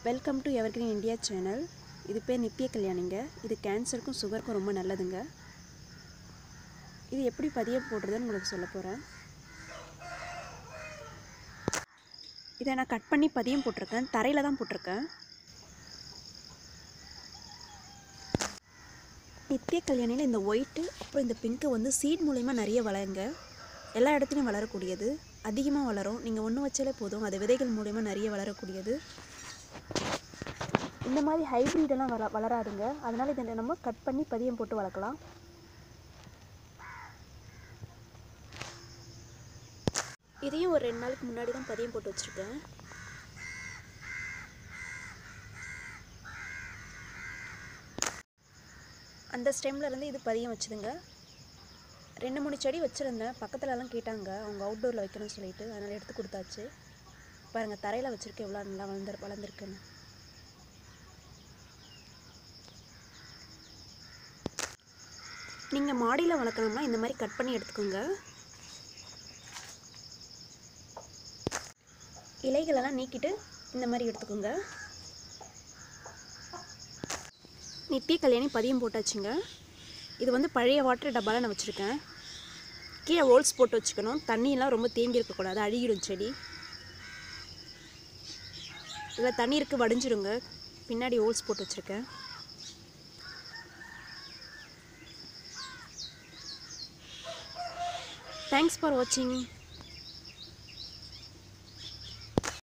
welcome to Evergreen India channel இது பேர் நித்திய கல்யாணிங்க இது கேன்சருக்கும் சுகருக்கும் ரொம்ப நல்லதுங்க இது எப்படி பதியம் போடுறதுன்னு உங்களுக்கு சொல்ல போகிறேன் இதை நான் கட் பண்ணி பதியம் போட்டிருக்கேன் தரையில் தான் போட்டிருக்கேன் நித்திய கல்யாணியில் இந்த ஒயிட்டு அப்புறம் இந்த பிங்க்கு வந்து சீட் மூலயமா நிறைய வளருங்க எல்லா இடத்துலையும் வளரக்கூடியது அதிகமாக வளரும் நீங்கள் ஒன்று வச்சாலே போதும் அது விதைகள் மூலயமா நிறைய வளரக்கூடியது இந்த மாதிரி ஹைப்ரிடெல்லாம் வள வளராதுங்க அதனால் இதை நம்ம கட் பண்ணி பதியம் போட்டு வளர்க்கலாம் இதையும் ஒரு ரெண்டு நாளுக்கு முன்னாடி தான் பதியம் போட்டு வச்சுருக்கேன் அந்த ஸ்டெம்ல இருந்து இது பதியம் வச்சுதுங்க ரெண்டு மூணு செடி வச்சுருந்தேன் பக்கத்துலலாம் கேட்டாங்க அவங்க அவுட்டோரில் வைக்கணும்னு சொல்லிட்டு அதனால் எடுத்து கொடுத்தாச்சு பாருங்கள் தரையில் வச்சுருக்க எவ்வளோ நல்லா வளர்ந்து வளர்ந்துருக்குன்னு நீங்கள் மாடியில் வளர்க்கணும்னா இந்த மாதிரி கட் பண்ணி எடுத்துக்கோங்க இலைகளெல்லாம் நீக்கிட்டு இந்த மாதிரி எடுத்துக்கோங்க நித்திய கல்யாணி பதியம் போட்டாச்சுங்க இது வந்து பழைய வாட்டர் டப்பாவில் நான் வச்சுருக்கேன் கீழே ஹோல்ஸ் போட்டு வச்சுக்கணும் தண்ணியெல்லாம் ரொம்ப தேங்கி இருக்கக்கூடாது அழுகிடும் செடி இதில் தண்ணி இருக்கு வடிஞ்சிருங்க பின்னாடி ஹோல்ஸ் போட்டு வச்சுருக்கேன் தேங்க்ஸ் ஃபார் வாட்சிங்